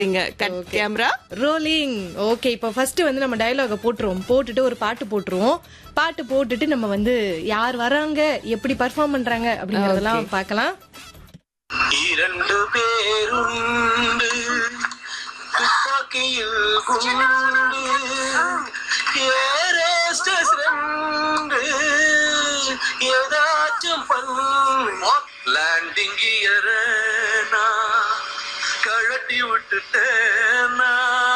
Cut camera rolling okay இப்போ first வந்து நம்ம டயலாக போட்டுருவோம் போட்டுட்டு ஒரு பாட்டு போட்டுருவோம் பாட்டு போட்டுட்டு நம்ம வந்து யார் வராங்க எப்படி பர்ஃபார்ம் பண்றாங்க அப்படிங்கறதெல்லாம் பார்க்கலாம் இரண்டு பேருண்டு துப்பாக்கியில் குண்டு ஏரேஸ்டஸ் ரெண்டு ஏதாச்சும் பண்ணு லேண்டிங் கியரனா கழட்டி விட்டுட்டேனா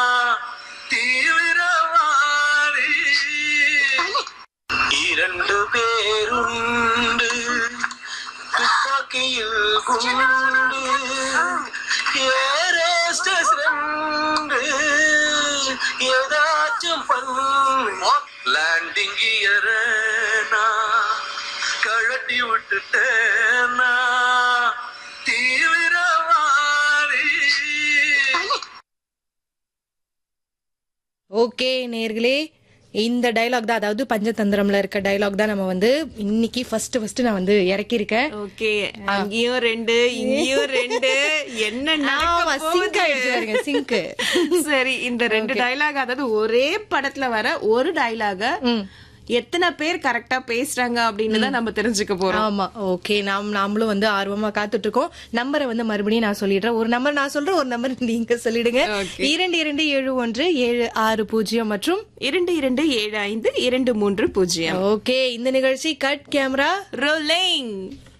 தீவிரவாதி இரண்டு பேருண்டு துப்பாக்கியில் குண்டு ஏரேஸ்டஸ் ரெண்டு ஏதாச்சும் பண்ணு லேண்டிங் கியரனா கழட்டி விட்டுட்டேனா தீவிரவாதி ஓகே நேர்களே இந்த டயலாக் தான் அதாவது பஞ்சதந்திரம்ல இருக்க டயலாக் தான் நம்ம வந்து இன்னைக்கு ஃபர்ஸ்ட் ஃபர்ஸ்ட் நான் வந்து இறக்கியிருக்கேன் ஓகே அங்கேயும் ரெண்டு இங்கேயும் ரெண்டு என்ன ஆமா, நடக்க sync ஆயிடுச்சு பாருங்க, sync. போகுது? சரி இந்த ரெண்டு டயலாக் அதாவது ஒரே படத்துல வர ஒரு டயலாக எத்தனை பேர் கரெக்டா பேசுறாங்க அப்படின்னு தான் நம்ம தெரிஞ்சுக்க போறோம் ஆமா ஓகே நாம் நாமளும் வந்து ஆர்வமா காத்துட்டு இருக்கோம் நம்பரை வந்து மறுபடியும் நான் சொல்லிடுறேன் ஒரு நம்பர் நான் சொல்றேன் ஒரு நம்பர் நீங்க சொல்லிடுங்க Okay. இரண்டு இரண்டு ஏழு ஒன்று ஏழு ஆறு பூஜ்ஜியம் மற்றும் இரண்டு இரண்டு ஏழு ஐந்து இரண்டு மூன்று பூஜ்ஜியம் ஓகே இந்த நிகழ்ச்சி கட் கேமரா ரோலிங்